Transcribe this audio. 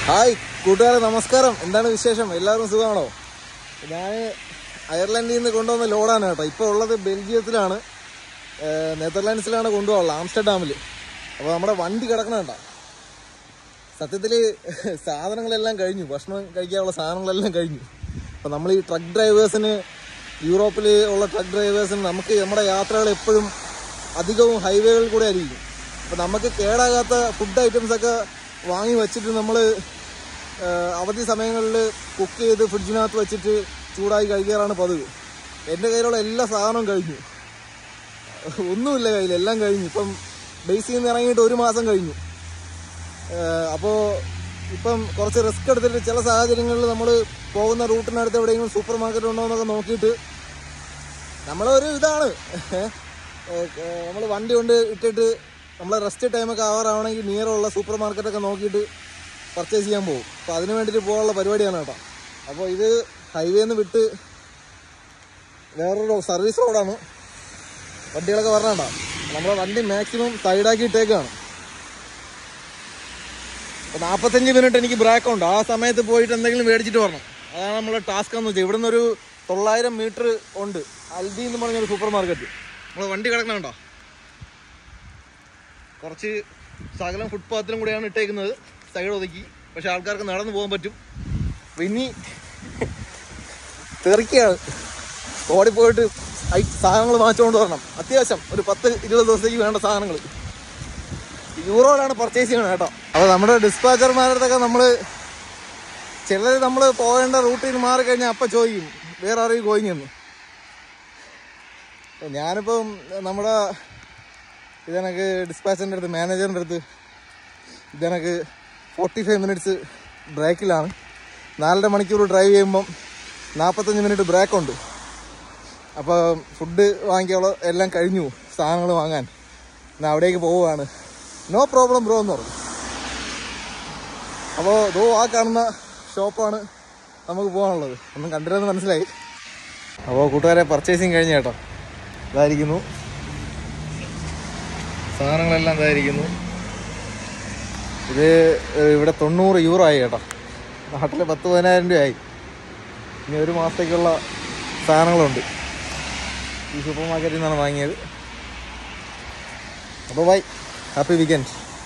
hi കൂട്ടുകാരെ നമസ്കാരം എന്താണ് വിശേഷം എല്ലാവരും സുഖമാണോ ഞാൻ അയർലൻഡിൽ നിന്ന് കൊണ്ടുവന്ന ലോഡാണ് കേട്ടോ ഇപ്പോൾ ഉള്ളത് ബെൽജിയത്തിലാണ് ഏഹ് നെതർലാൻഡ്സിലാണ് കൊണ്ടുപോകാനുള്ളത് ആംസ്റ്റർഡാമിൽ അപ്പോൾ നമ്മുടെ വണ്ടി കിടക്കണ കേട്ടോ സത്യത്തിൽ സാധനങ്ങളെല്ലാം കഴിഞ്ഞു ഭക്ഷണം കഴിക്കാനുള്ള സാധനങ്ങളെല്ലാം കഴിഞ്ഞു അപ്പോൾ നമ്മൾ ഈ ട്രക്ക് ഡ്രൈവേഴ്സിന് യൂറോപ്പിൽ ഉള്ള ട്രക്ക് ഡ്രൈവേഴ്സിന് നമുക്ക് നമ്മുടെ യാത്രകൾ എപ്പോഴും അധികവും ഹൈവേകളിൽ കൂടെ ആയിരിക്കും അപ്പോൾ നമുക്ക് കേടാകാത്ത ഫുഡ് ഐറ്റംസ് ഒക്കെ വാങ്ങി വെച്ചിട്ട് നമ്മൾ അവധി സമയങ്ങളിൽ കുക്ക് ചെയ്ത് ഫ്രിഡ്ജിനകത്ത് വെച്ചിട്ട് ചൂടായി കഴിക്കാറാണ് പതിവ് എൻ്റെ കയ്യിലുള്ള എല്ലാ സാധനവും കഴിഞ്ഞു ഒന്നുമില്ല കയ്യിൽ എല്ലാം കഴിഞ്ഞു ഇപ്പം ബേസിൽ നിന്ന് ഇറങ്ങിയിട്ട് ഒരു മാസം കഴിഞ്ഞു അപ്പോൾ ഇപ്പം കുറച്ച് റിസ്ക് എടുത്തിട്ട് ചില സാഹചര്യങ്ങളിൽ നമ്മൾ പോകുന്ന റൂട്ടിനടുത്ത് എവിടെയെങ്കിലും സൂപ്പർ മാർക്കറ്റ് ഉണ്ടോ എന്നൊക്കെ നോക്കിയിട്ട് നമ്മളൊരു ഇതാണ് നമ്മൾ വണ്ടി കൊണ്ട് ഇട്ടിട്ട് നമ്മളെ റെസ്റ്റ് ടൈമൊക്കെ ആവാറാവണമെങ്കിൽ നിയറുള്ള സൂപ്പർ മാർക്കറ്റൊക്കെ നോക്കിയിട്ട് പർച്ചേസ് ചെയ്യാൻ പോകും അപ്പോൾ അതിന് വേണ്ടിയിട്ട് പോകാനുള്ള പരിപാടിയാണ് കേട്ടോ അപ്പോൾ ഇത് ഹൈവേന്ന് വിട്ട് വേറൊരു സർവീസ് റോഡാണ് വണ്ടികളൊക്കെ പറഞ്ഞാട്ടോ നമ്മളെ വണ്ടി മാക്സിമം സൈഡാക്കി ഇട്ടേക്കാണ് അപ്പോൾ നാൽപ്പത്തഞ്ച് മിനിറ്റ് എനിക്ക് ബ്രേക്ക് ഉണ്ട് ആ സമയത്ത് പോയിട്ട് എന്തെങ്കിലും മേടിച്ചിട്ട് വരണം അതാണ് നമ്മളെ ടാസ്ക് എന്ന് വെച്ചാൽ ഇവിടെ നിന്നൊരു തൊള്ളായിരം മീറ്റർ ഉണ്ട് അൽദി എന്ന് പറഞ്ഞൊരു സൂപ്പർ മാർക്കറ്റ് നമ്മളെ വണ്ടി കിടക്കണുണ്ടോ കുറച്ച് ശകലം ഫുട്പാത്തിലും കൂടെയാണ് ഇട്ടേക്കുന്നത് സൈഡ് ഒതുക്കി പക്ഷെ ആൾക്കാർക്ക് നടന്നു പോകാൻ പറ്റും അപ്പൊ ഇനി തെറിക്കുകയാണ് ഓടിപ്പോയിട്ട് ഐ സാധനങ്ങൾ വാങ്ങിച്ചുകൊണ്ട് വരണം അത്യാവശ്യം ഒരു പത്ത് ഇരുപത് ദിവസത്തേക്ക് വേണ്ട സാധനങ്ങൾ യൂറോയിലാണ് പർച്ചേസ് ചെയ്യണം കേട്ടോ അപ്പോൾ നമ്മുടെ ഡിസ്പാച്ചർമാരടുത്തൊക്കെ നമ്മൾ ചിലർ നമ്മൾ പോകേണ്ട റൂട്ടിൽ നിന്ന് മാറിക്കഴിഞ്ഞാൽ അപ്പം ചോദിക്കും വേറെ ആരെയും ഗോയിങ് എന്ന് അപ്പോൾ ഞാനിപ്പം നമ്മുടെ ഇതെനക്ക് ഡിസ്പാച്ചറിൻ്റെ അടുത്ത് മാനേജറിൻ്റെ അടുത്ത് ഇതെനക്ക് ഫോർട്ടി ഫൈവ് മിനിറ്റ്സ് ബ്രേക്കിലാണ് നാലര മണിക്കൂർ ഡ്രൈവ് ചെയ്യുമ്പം നാൽപ്പത്തഞ്ച് മിനിറ്റ് ബ്രേക്കുണ്ട് അപ്പോൾ ഫുഡ് വാങ്ങിക്കാനുള്ള എല്ലാം കഴിഞ്ഞു സാധനങ്ങൾ വാങ്ങാൻ എന്നാൽ അവിടേക്ക് പോവുകയാണ് നോ പ്രോബ്ലം ബ്രോ എന്ന് പറഞ്ഞു അപ്പോൾ ദോ ആ കാണുന്ന ഷോപ്പാണ് നമുക്ക് പോകാനുള്ളത് ഒന്നും കണ്ടില്ലെന്ന് മനസ്സിലായി അപ്പോൾ കൂട്ടുകാരെ പർച്ചേസിങ് കഴിഞ്ഞ കേട്ടോ ഇതായിരിക്കുന്നു സാധനങ്ങളെല്ലാം ഇതായിരിക്കുന്നു ഇത് ഏഹ്, ഇവിടെ തൊണ്ണൂറ് യൂറോ ആയി കേട്ടോ നാട്ടിൽ പത്ത് പതിനായിരം രൂപയായി ഇനി ഒരു മാസത്തേക്കുള്ള സാധനങ്ങളുണ്ട് ഈ സൂപ്പർ മാർക്കറ്റിൽ നിന്നാണ് വാങ്ങിയത് അപ്പോൾ ബൈ ഹാപ്പി വീക്കെൻഡ്